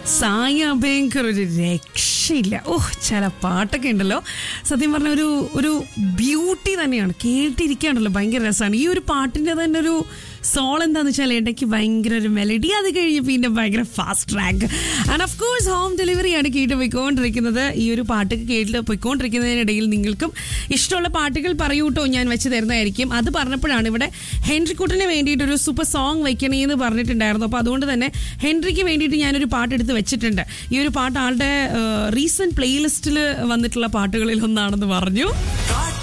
സായ അഭയങ്കർ ഒരു രക്ഷയില്ല ഓഹ് ചില പാട്ടൊക്കെ ഉണ്ടല്ലോ സത്യം പറഞ്ഞ ഒരു ഒരു ബ്യൂട്ടി തന്നെയാണ് കേട്ടിരിക്കാണ്ടല്ലോ ഭയങ്കര രസമാണ് ഈ ഒരു പാട്ടിൻ്റെ തന്നെ ഒരു സോൾ എന്താന്ന് വെച്ചാൽ ഇടയ്ക്ക് ഭയങ്കര ഒരു മെലഡി അത് കഴിഞ്ഞ് പിന്നെ ഭയങ്കര fast track and of course home ഡെലിവറിയാണ് കേട്ട് പോയിക്കൊണ്ടിരിക്കുന്നത് ഈ ഒരു പാട്ട് കേട്ട് പോയിക്കൊണ്ടിരിക്കുന്നതിനിടയിൽ നിങ്ങൾക്കും ഇഷ്ടമുള്ള പാട്ടുകൾ പറയൂ കേട്ടോ ഞാൻ വെച്ച് തരുന്നതായിരിക്കും അത് പറഞ്ഞപ്പോഴാണ് ഇവിടെ ഹെൻറിക്കുട്ടിന് വേണ്ടിയിട്ട് ഒരു സൂപ്പർ സോങ് വെക്കണേ എന്ന് പറഞ്ഞിട്ടുണ്ടായിരുന്നു അപ്പോൾ അതുകൊണ്ട് തന്നെ ഹെൻറിക്ക് വേണ്ടിയിട്ട് ഞാനൊരു പാട്ട് എടുത്ത് വെച്ചിട്ടുണ്ട് ഈ ഒരു പാട്ട് ആളുടെ റീസെന്റ് പ്ലേലിസ്റ്റിൽ വന്നിട്ടുള്ള പാട്ടുകളിൽ ഒന്നാണെന്ന് പറഞ്ഞു കാറ്റ്